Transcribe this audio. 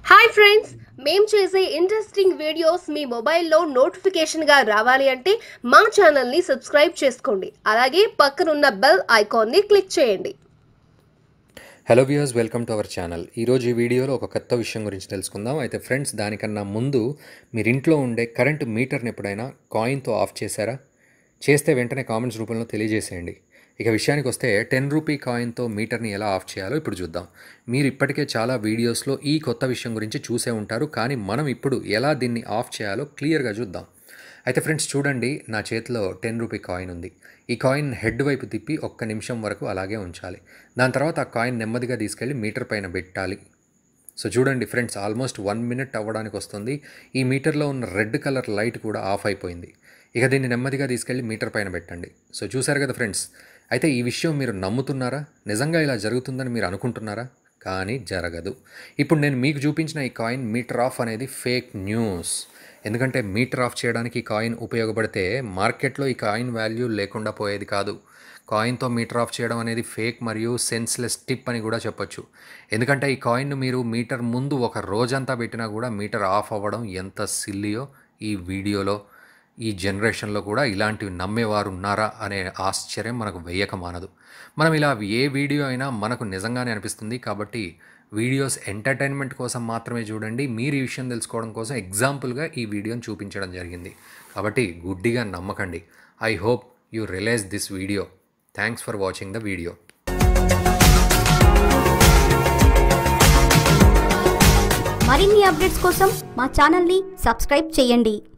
hi friends మేం చేసే interesting videos మీ మొబైల్లో నోటిఫికేషన్గా రావాలి అంటే మా ఛానల్ని సబ్స్క్రైబ్ చేసుకోండి అలాగే పక్కనున్న బెల్ ఐకాన్ని క్లిక్ చేయండి hello viewers welcome to our channel ఈరోజు ఈ వీడియోలో ఒక కొత్త విషయం గురించి తెలుసుకుందాం అయితే ఫ్రెండ్స్ దానికన్నా ముందు మీరు ఇంట్లో ఉండే కరెంట్ మీటర్ని ఎప్పుడైనా కాయిన్తో ఆఫ్ చేశారా చేస్తే వెంటనే కామెంట్స్ రూపంలో తెలియజేసేయండి ఇక విషయానికి వస్తే టెన్ రూపీ కాయిన్తో మీటర్ని ఎలా ఆఫ్ చేయాలో ఇప్పుడు చూద్దాం మీరు ఇప్పటికే చాలా వీడియోస్లో ఈ కొత్త విషయం గురించి చూసే ఉంటారు కానీ మనం ఇప్పుడు ఎలా దీన్ని ఆఫ్ చేయాలో క్లియర్గా చూద్దాం అయితే ఫ్రెండ్స్ చూడండి నా చేతిలో టెన్ రూపీ కాయిన్ ఉంది ఈ కాయిన్ హెడ్ వైపు తిప్పి ఒక్క నిమిషం వరకు అలాగే ఉంచాలి దాని తర్వాత ఆ కాయిన్ నెమ్మదిగా తీసుకెళ్ళి మీటర్ పైన పెట్టాలి సో చూడండి ఫ్రెండ్స్ ఆల్మోస్ట్ వన్ మినిట్ అవ్వడానికి వస్తుంది ఈ మీటర్లో ఉన్న రెడ్ కలర్ లైట్ కూడా ఆఫ్ అయిపోయింది ఇక దీన్ని నెమ్మదిగా తీసుకెళ్ళి మీటర్ పైన పెట్టండి సో చూసారు కదా ఫ్రెండ్స్ అయితే ఈ విషయం మీరు నమ్ముతున్నారా నిజంగా ఇలా జరుగుతుందని మీరు అనుకుంటున్నారా కానీ జరగదు ఇప్పుడు నేను మీకు చూపించిన ఈ కాయిన్ మీటర్ ఆఫ్ అనేది ఫేక్ న్యూస్ ఎందుకంటే మీటర్ ఆఫ్ చేయడానికి ఈ కాయిన్ ఉపయోగపడితే మార్కెట్లో ఈ కాయిన్ వాల్యూ లేకుండా పోయేది కాదు కాయిన్తో మీటర్ ఆఫ్ చేయడం అనేది ఫేక్ మరియు సెన్స్లెస్ టిప్ అని కూడా చెప్పొచ్చు ఎందుకంటే ఈ కాయిన్ మీరు మీటర్ ముందు ఒక రోజంతా పెట్టినా కూడా మీటర్ ఆఫ్ అవ్వడం ఎంత సిల్లియో ఈ వీడియోలో ఈ జనరేషన్లో కూడా ఇలాంటివి నమ్మేవారు ఉన్నారా అనే ఆశ్చర్యం మనకు వెయ్యక మానదు మనం ఇలా ఏ వీడియో అయినా మనకు నిజంగానే అనిపిస్తుంది కాబట్టి వీడియోస్ ఎంటర్టైన్మెంట్ కోసం మాత్రమే చూడండి మీరు ఈ విషయం తెలుసుకోవడం కోసం ఎగ్జాంపుల్గా ఈ వీడియోని చూపించడం జరిగింది కాబట్టి గుడ్డిగా నమ్మకండి I hope you realise this video thanks for watching the video మరిన్ని అప్డేట్స్ కోసం మా ఛానల్ని సబ్స్క్రైబ్ చేయండి